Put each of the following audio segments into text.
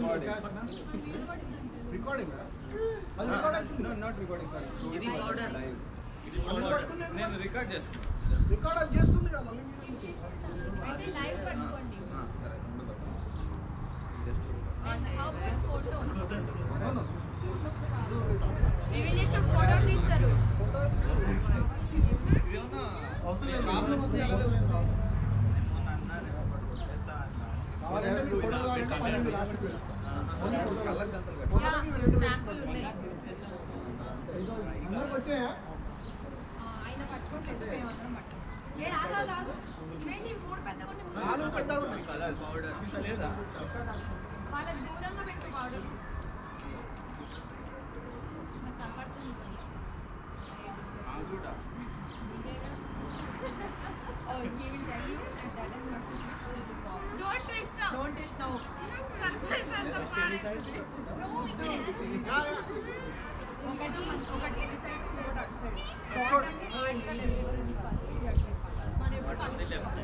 Recording అది record అవుతుంది not recording sir ఇది పౌడర్ ఇది powder. నేను రికార్డ్ చేస్తాను రికార్డ్ అది చేస్తుంది కదా మళ్ళీ మీరు ఎందుకు? అయితే లైవ్ పట్టుకోండి ఆ, సరే ఉండదు. And how about photo? అవును. రివీల్ చేసిన ఫోటో తీస్తారు ఇదేమన్నా అవసరం లేదు. ప్రాబ్లం వస్తే ఎలా తెలుస్తుంది? కావాలంటే మీరు ఫోటో కావాలంటే మళ్ళీ మీరు లాస్ట్కి వేస్తాం. ఓన్లీ ఫోటో కావాలి. కళ్ళకి గంతలు కట్టు. యా ఫోటోకి రెండు శాంపుల్ ఉన్నాయి ఇదో అందరికి వచ్చాయా ఆ, ఆయన పట్టుకోవట్లేదు మేమందరం పట్టుకుంటాం ఏ ఆగా ఆగు ఇవేంటి మూడు పెద్దగా ఉన్నాయి మూడు నాలుగు పెద్దగా ఉన్నాయి కలర్ పౌడర్ లేదా వాళ్ళకి దూరంగా పెట్టు పౌడర్ నాకు కనపడుతుంది నాకు కూడా Oh, he will tell you and that is not to be shown to God. Don't twist now. Don't twist now. Surprise అంత పాడైంది. No, ఇక్కడ. Yeah, yeah. ఒకటి ఒకటి ఇటు సైడ్ ఇంకోటి అటు సైడ్. Short. బాటమ్ ని హార్డ్ గా డెలివరీ తీసుకోవాలి. ఇది అటు సైడ్. మనం ఎప్పుడు కలుపుకోవాలి.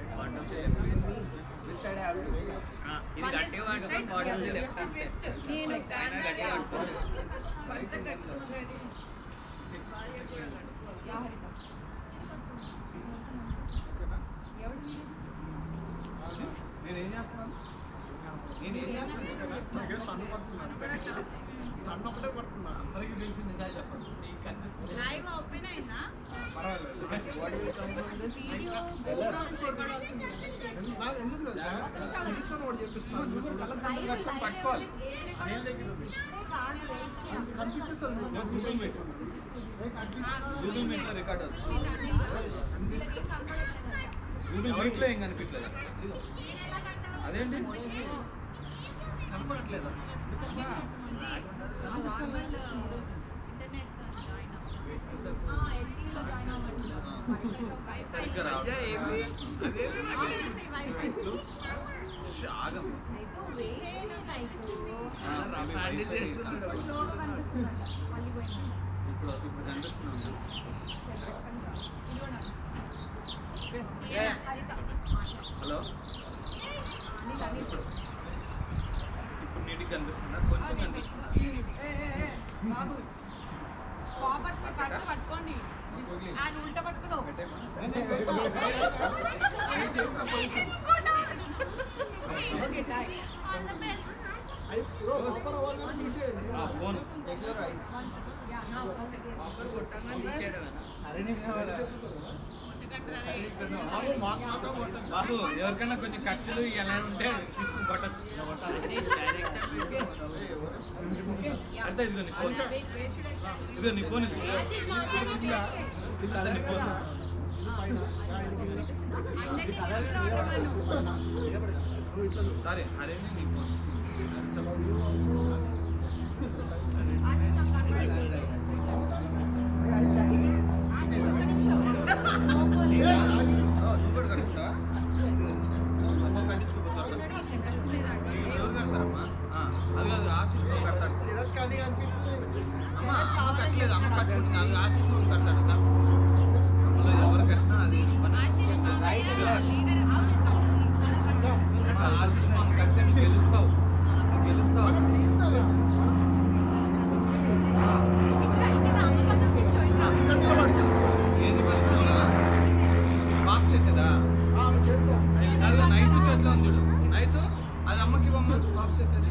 ఇది గట్టిగా పట్టుకొని బాటమ్ ది లెఫ్ట్ అంతే నేను పైన గట్టిగా పట్టుకోండి. భర్త కట్టుకోగడి ఎవడు మీరు? నేను ఏం చేస్తున్నాను నేను ఏం చేస్తున్నాను నాకే సన్న పడుతుంది అంతే. సన్న ఒకటే పడుతుందా అందరికీ తెలిసి నిజాలు చెప్పండి నీకు కనిపిస్తుంది లైవ్ ఓపెన్ అయిందా పర్వాలేదు వీడియో బ్యాక్గ్రౌండ్ చేయబడాల్సింది ఎందు- నాకు ఎందుకు తెలుసా సుజిత్తో ఒకటి చెప్పిస్తున్నాను నువ్వు కూడా కళ్ళకి లైవ్ గంతలు కట్టుకొని పట్టుకోవాలి నేను దగ్గర ఉంది. అది కనిపించేస్తుంది మీకు. నేను గూగుల్ మీట్ గూగుల్ మీట్ లో రికార్డ్ అవుతుంది గూగుల్ మీట్ లో ఏం కనిపించలేదు ఇదిగో. అదేంటి కనపడట్లేదా సరిగ్గా రావట్లేదు. షాగం హ్యాండిల్ చేస్తున్నాడు ఇప్పుడు ఇప్పుడు కనిపిస్తున్నాను హలో ఇప్పుడు ఇప్పుడు నీటికి కనిపిస్తుందా కొంచెం కనిపిస్తుందా బాబు కాపర్స్ కట్టు పట్టుకోండి ఆ ఉల్టా పట్టుకున్నావు okay tie on the bell అయ్యో లోపల వాళ్ళని తీసేయండి ఆ, ఫోన్ యా నౌ ఓకే బాబు మాకు మాత్రం కొట్టండి. బాబు ఎవరికైనా కొంచెం ఖర్చులు ఎలా ఉంటే తీసుకుని కొట్టచ్చు అంటే ఇదిగో నీ ఫోన్ ఇదిగో నీ ఫోన్ ఇది అదే నీ ఫోన్ పైన యా, ఇది కింద. నువ్వు ఇట్లా చూడు. సరే అదే నీ ఫోన్ ఏ, ఆగి. నువ్వు కూడా కట్టుకుంటా అమ్మ కట్టించుకోపోతారు ఎవరు కడతారమ్మా ఆ, అది కాదు ఆశీష్ బాబు కడతాడు సిరజ్ కానీ అనిపిస్తుంది అమ్మ అమ్మ కట్టలేదు అమ్మ కట్టుకుంటుంది అది ఆశీష్ బాబు కడతాడు కదా అందులో ఎవరు కట్టినా అది మన అమ్మ, ఆశీష్ బాబు కడితే నువ్వు గెలుస్తావు నువ్వు గెలుస్తావు ఇక్కడ నిలబడి. ఏది పడుతుందా బాక్ చేసేదా ఆమె చేతిలో. అది నైట్ చేతిలో ఉంది చూడు నైట్ అది అమ్మకి బొమ్మ బాక్ చేసేది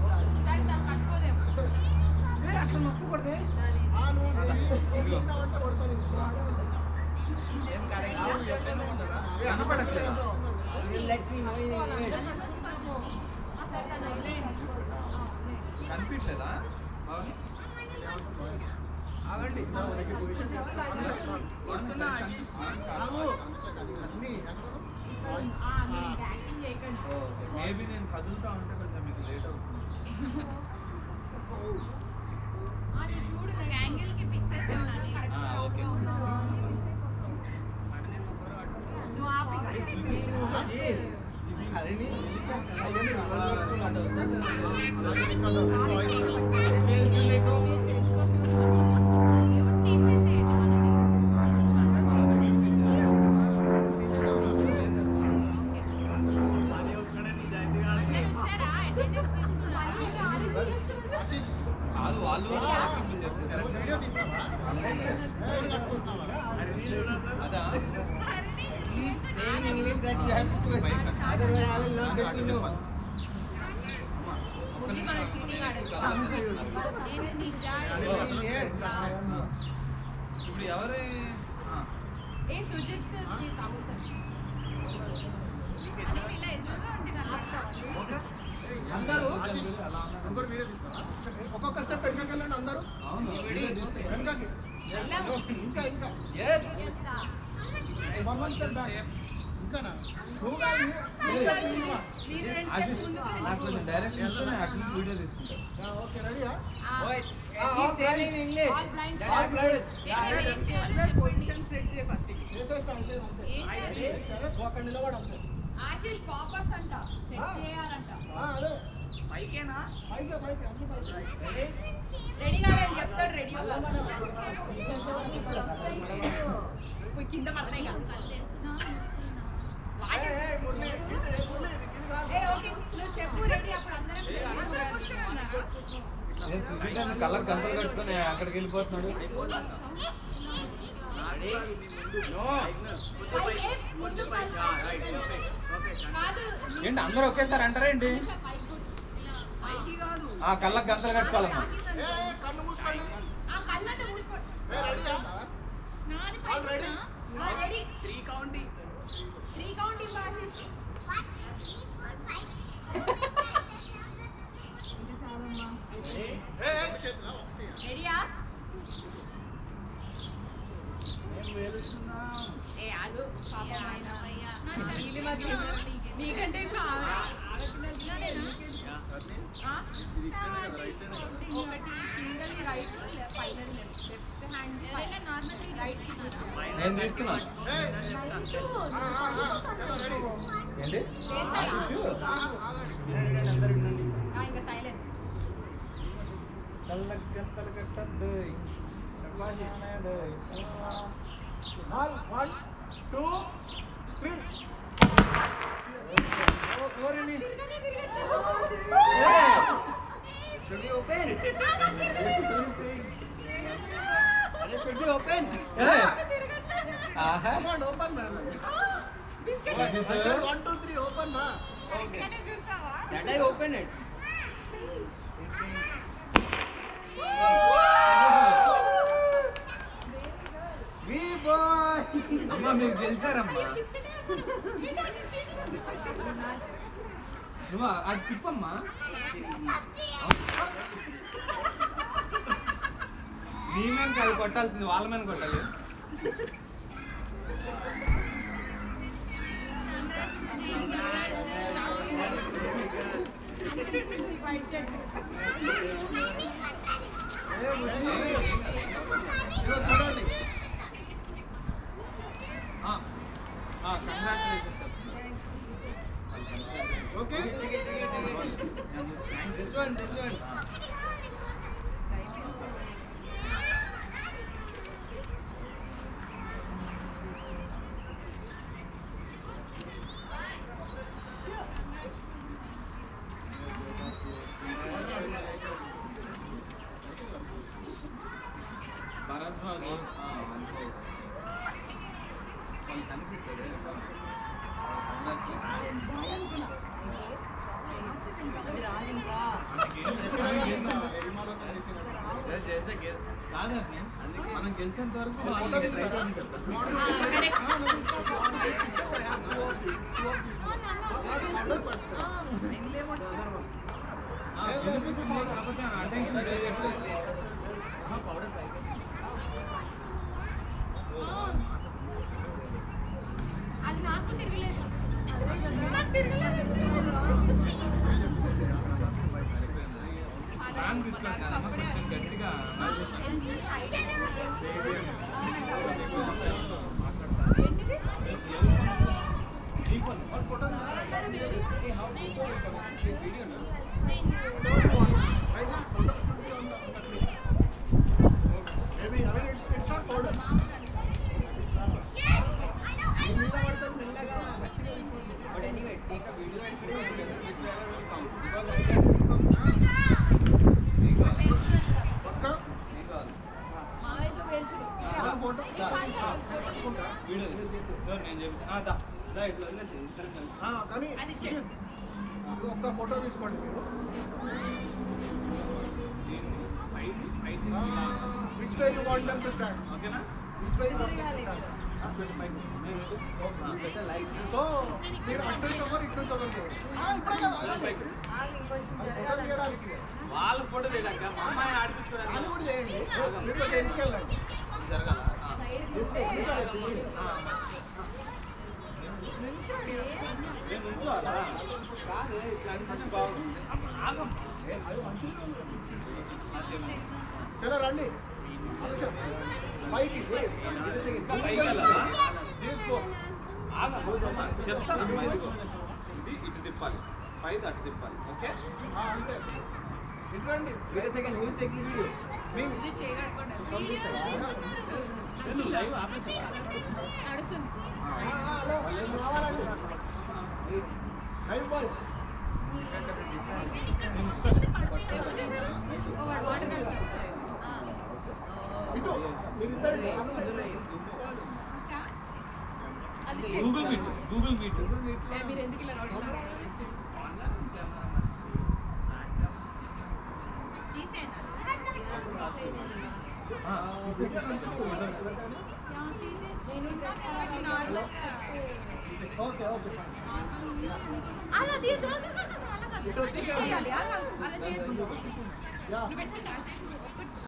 ఏ, అట్లా నొక్కకూడదే ఆ, నువ్వు ఇదిగో. ఇది అంటే కొడతాను ఇంకో. కనపడట్లేదా కనిపించలేదా అవును ఆగండి నా దగ్గర పొజిషన్ చేస్తాను. కొడుతున్నా ఆశీష్ ఆగు. అన్నీ ఎక్కడ? మేబీ నేను కదులుతా ఉంటే కొంచెం మీకు లేట్ అవుతుంది యాంగిల్ కి ఫిక్స్ అయిపోయిందండి ఆ, ఓకే నువ్వు ఆపి మ్యూట్ తీసేసేయండి మనది తీసేసావా? ఓకే అందరూ వచ్చారా అటెండెన్స్ తీసుకున్నారా ఆశీష్ కాదు వాళ్ళు కూడా యాక్టింగ్ చేసుకుంటారు నువ్వు వీడియో తీస్తావా ఫోన్ కట్టుకుంటున్నావా అదా Please say in English that you have to listen. Otherwise, I will not get to know. ముందు మన చీటింగ్ ఆడేది నేను నిజాయితీ ఇప్పుడు ఎవరు ఆ, ఏ సుజిత్ తాగుతాను అని ఇలా ఎదురుగా ఉంటే కనపడతావా? అందరూ ఆశీష్ ఇంకోటి వీడియో తీస్తావా ఒక్కొక్క స్టెప్ వెనకకి వెళ్ళండి అందరూ అవును వెనకకి ఇంకా ఇంకా వన్ వన్ స్టెప్ బ్యాక్ ఇంకానా నువ్వు కాదు నువ్వు step ముందువా? మీరు రెండు ఆశీష్ steps ముందుకు నాకు కొంచెం డైరెక్ట్ ఇస్తేనే అట్లా వీడియో తీసుకుంటా ఆ, ఓకే రెడీయా ఆ, Wait, at least tell in English. all blind That All I blind. నేను ఏం చేయాలో చెప్పండి. చేసేస్తా అంతే అంతే ఏంటి అది? సరే ఒక నిలబడు అంతే ఆశీష్ పాపర్స్ అంట సెట్ చేయాలంట ఆ, అదే పైకేనా పైకి పైకి అన్ని పైకి రెడీ కాదని చెప్తాడు రెడీ పోయి కింద పడతాయి ఏయ్, ఏయ్, మురళి, చీటి, ఏ మురళి, ఇది కింద రా. ఏ ఓకే నువ్వు చెప్పు రెడీ అప్పుడు అందరం నేను సుజీత్ కళ్ళకి గంటలు కట్టుకొని అక్కడికి వెళ్ళిపోతున్నాడు ఏంటి అందరూ ఒకేసారి అంటారేంటి ఆ కళ్ళకి గంటలు కట్టుకోవాలమ్మా ఏయ్, ఏయ్, కన్ను మూసుకోండి ఆ కళ్ళంటే మూసుకోండి ఏ, రెడీయా నాది All ready? Ready three counting three counting Ashish ఏయ్, ఏయ్, చేతులా, ఒక చెయ్యి. రెడీయా ఏం వేలుస్తున్నావ్? ఏ ఆగు పాపం ఆయన వీళ్ళు మధ్య నీకంటే ఎక్కువ ఆడ- ఆడపిల్లలు తినాలేనా? ఆ? ఒకటి single right final left left hand right నేను తీసుకున్నా ఏయ్, ఆ, ఆ, ఆ, చలో, రెడీ. ఏంటి ఆశీష్ ఆ, ఆగండి. ఇంకా సైలెన్స్ కళ్ళకి గంటలు కట్టద్దు All, one, two, three. Should we open? Arre, should we open? ఆహా Come on, open, man. Sujeeth I said one, two, three, open, ma. That I open it. We boy. అమ్మా మీరు గెలిచారమ్మా నువ్వు అది తిప్పమ్మా నీ మీద కాదు కొట్టాల్సింది వాళ్ళ మీద కొట్టాలి ఇదిగో చూడండి congratulations okay This one, this one. Bharadwaj వాళ్ళు కనిపిస్తాడు చేస్తే కాదు మనం గెలిచేంత వరకు వాళ్ళు ఆ, వినిపిస్తుంది. కాకపోతే ఆ attention లేదు. ఆ, powder పైకి. అది నాకు తిరగలేదు నాకు తిరగలేదు ఫ్యాన్ తీసుకొని కాదమ్మా, కొంచెం గట్టిగా Maybe, I mean, it's, it's not powder. నీ మీద పడుతుంది మెల్లగా. But anyway, take a video and put it together with whoever will count. Because I can count. కానీ అది చెక్. ఇది ఒక్క ఫోటో తీసుకోండి మీరు which way you want them to stand ఓకేనా which way you want them to stand so మీరు అటు నుంచి ఒకరు ఇటు నుంచి ఒకరు చేయండి. ఆ, ఇప్పుడే కదా, అలాగే. ఫోటో తీయడానికి వాళ్ళ ఫోటో లేదాక మా అమ్మాయిని అది ఆడిపించుకోవడానికి కూడా చేయండి మీరు కొంచెం ఎందుకు వెళ్ళండి జరగాల నేను ఉంచుకోవాలా కాదు ఇట్లా అనిపించి బాగుంది ఆగమ్మా ఆ, చెప్పు. చలో రండి పైకి పైకి వెళ్ళాలా? తీసుకో ఆగమ్మా చెప్తానమ్మా ఇదిగో ఇది ఇటు తిప్పాలి పైది అటు తిప్పాలి ఓకే ఆ, అంతే ఇటు రండి Wait a second, who is taking video? మీ- నేను లైవ్ ఆపేసావా నడుస్తుంది ఆ, ఆ, హలో, రావాలండి లైవ్ బాయ్స్ ఇటు మీరిద్దరు అది గూగుల్ మీట్ గూగుల్ మీట్ మీరు ఎందుకు ఇలా నడుస్తున్నారు ఓకే ఓకే అలా తీయద్దు అలా కాదు, అలా కాదు. అలా చేయాలి, అలా కాదు, అలా చేయొద్దు. యా నువ్వు పెట్టండి, ఆ సైడ్ ఒక్కటి